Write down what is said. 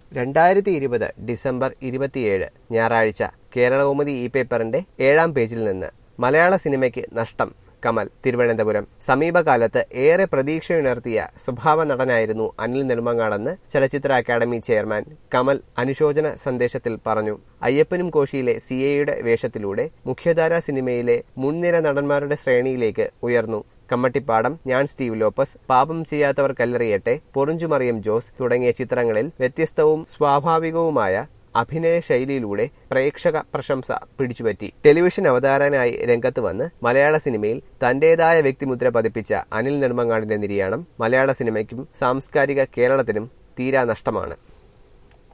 രണ്ടായിരത്തി ഇരുപത് ഡിസംബർ ഇരുപത്തിയേഴ് ഞായറാഴ്ച കേരളകൗമുദി ഇ പേപ്പറിന്റെ ഏഴാം പേജിൽ നിന്ന് മലയാള സിനിമയ്ക്ക് നഷ്ടം കമൽ തിരുവനന്തപുരം സമീപകാലത്ത് ഏറെ പ്രതീക്ഷയുണർത്തിയ സ്വഭാവ നടനായിരുന്നു അനിൽ നെടുമങ്ങാടെന്ന് ചലച്ചിത്ര അക്കാദമി ചെയർമാൻ കമൽ അനുശോചന സന്ദേശത്തിൽ പറഞ്ഞു അയ്യപ്പനും കോശിയിലെ സി എയുടെ വേഷത്തിലൂടെ മുഖ്യധാരാ സിനിമയിലെ മുൻനിര നടന്മാരുടെ ശ്രേണിയിലേക്ക് ഉയർന്നു കമ്മട്ടിപ്പാടം ഞാൻ സ്റ്റീവ് ലോപ്പസ് പാപം ചെയ്യാത്തവർ കല്ലെറിയട്ടെ പൊറിഞ്ചുമറിയം ജോസ് തുടങ്ങിയ ചിത്രങ്ങളിൽ വ്യത്യസ്തവും സ്വാഭാവികവുമായ അഭിനയ ശൈലിയിലൂടെ പ്രേക്ഷക പ്രശംസ പിടിച്ചുപറ്റി ടെലിവിഷൻ അവതാരനായി രംഗത്ത് വന്ന് മലയാള സിനിമയിൽ തന്റേതായ വ്യക്തിമുദ്ര പതിപ്പിച്ച അനിൽ നെടുമങ്ങാടിന്റെ നിര്യാണം മലയാള സിനിമയ്ക്കും സാംസ്കാരിക കേരളത്തിനും തീരാ നഷ്ടമാണ്